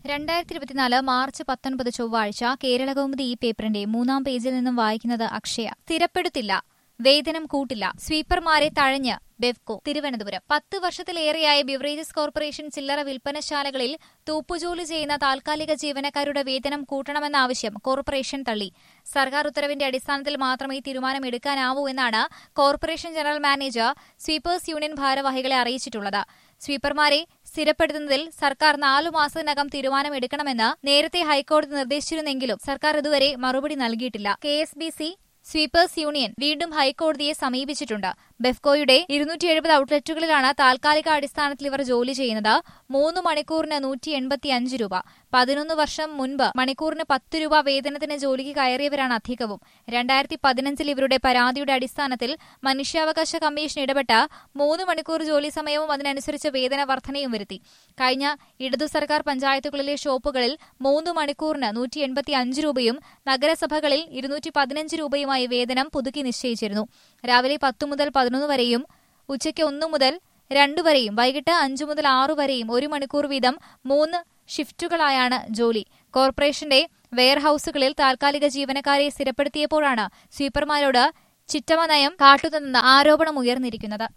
രണ്ടായിരത്തി ഇരുപത്തിനാല് മാർച്ച് പത്തൊൻപത് ചൊവ്വാഴ്ച കേരളകൗമുദി ഈ പേപ്പറിന്റെ മൂന്നാം പേജിൽ നിന്നും വായിക്കുന്നത് അക്ഷയ സ്ഥിരപ്പെടുത്തില്ല വേതനം കൂട്ടില്ല സ്വീപ്പർമാരെ തഴഞ്ഞ് ബെവ്കോ തിരുവനന്തപുരം പത്ത് വർഷത്തിലേറെയായ ബിവറേജസ് കോർപ്പറേഷൻ ചില്ലറ വിൽപ്പനശാലകളിൽ തൂപ്പുജോലി ചെയ്യുന്ന താൽക്കാലിക ജീവനക്കാരുടെ വേതനം കൂട്ടണമെന്ന ആവശ്യം കോർപ്പറേഷൻ തള്ളി സർക്കാർ ഉത്തരവിന്റെ അടിസ്ഥാനത്തിൽ മാത്രമേ തീരുമാനമെടുക്കാനാവൂ എന്നാണ് corporation general manager sweepers union ഭാരവാഹികളെ അറിയിച്ചിട്ടുള്ളത് സ്വീപ്പർമാരെ സ്ഥിരപ്പെടുത്തുന്നതിൽ സർക്കാർ നാലു മാസത്തിനകം തീരുമാനമെടുക്കണമെന്ന് നേരത്തെ ഹൈക്കോടതി നിർദ്ദേശിച്ചിരുന്നെങ്കിലും സർക്കാർ ഇതുവരെ മറുപടി നൽകിയിട്ടില്ല K S B C sweepers union വീണ്ടും ഹൈക്കോടതിയെ സമീപിച്ചിട്ടുണ്ട് ബെഫ്കോയുടെ ഇരുന്നൂറ്റി എഴുപത് ഔട്ട്ലെറ്റുകളിലാണ് താൽക്കാലിക അടിസ്ഥാനത്തിൽ ഇവർ ജോലി ചെയ്യുന്നത് മൂന്ന് മണിക്കൂറിന് നൂറ്റി എൺപത്തി അഞ്ച് രൂപ പതിനൊന്ന് വർഷം മുൻപ് മണിക്കൂറിന് പത്ത് രൂപ വേതനത്തിന് ജോലിക്ക് കയറിയവരാണ് അധികവും രണ്ടായിരത്തി പതിനഞ്ചിൽ ഇവരുടെ പരാതിയുടെ അടിസ്ഥാനത്തിൽ മനുഷ്യാവകാശ കമ്മീഷൻ ഇടപെട്ട് മൂന്ന് മണിക്കൂർ ജോലി സമയവും അതിനനുസരിച്ച് വേതന വർധനയും വരുത്തി കഴിഞ്ഞ ഇടതു സർക്കാർ പഞ്ചായത്തുകളിലെ ഷോപ്പുകളിൽ മൂന്ന് മണിക്കൂറിന് നൂറ്റി എൺപത്തി അഞ്ച് രൂപയും നഗരസഭകളിൽ ഇരുന്നൂറ്റി പതിനഞ്ച് രൂപയുമായി വേതനം പുതുക്കി നിശ്ചയിച്ചിരുന്നു രാവിലെ പത്തു മുതൽ പതിനൊന്ന് വരെയും ഉച്ചയ്ക്ക് ഒന്നു മുതൽ രണ്ടു വരെയും വൈകിട്ട് അഞ്ചു മുതൽ ആറു വരെയും ഒരു മണിക്കൂർ വീതം മൂന്ന് ഷിഫ്റ്റുകളായാണ് ജോലി കോർപ്പറേഷന്റെ വെയർഹൌസുകളിൽ താൽക്കാലിക ജീവനക്കാരെ സ്ഥിരപ്പെടുത്തിയപ്പോഴാണ് സ്വീപ്പർമാരോട് ചിറ്റമ നയം കാട്ടുന്നതെന്ന ആരോപണം ഉയർന്നിരിക്കുന്നത്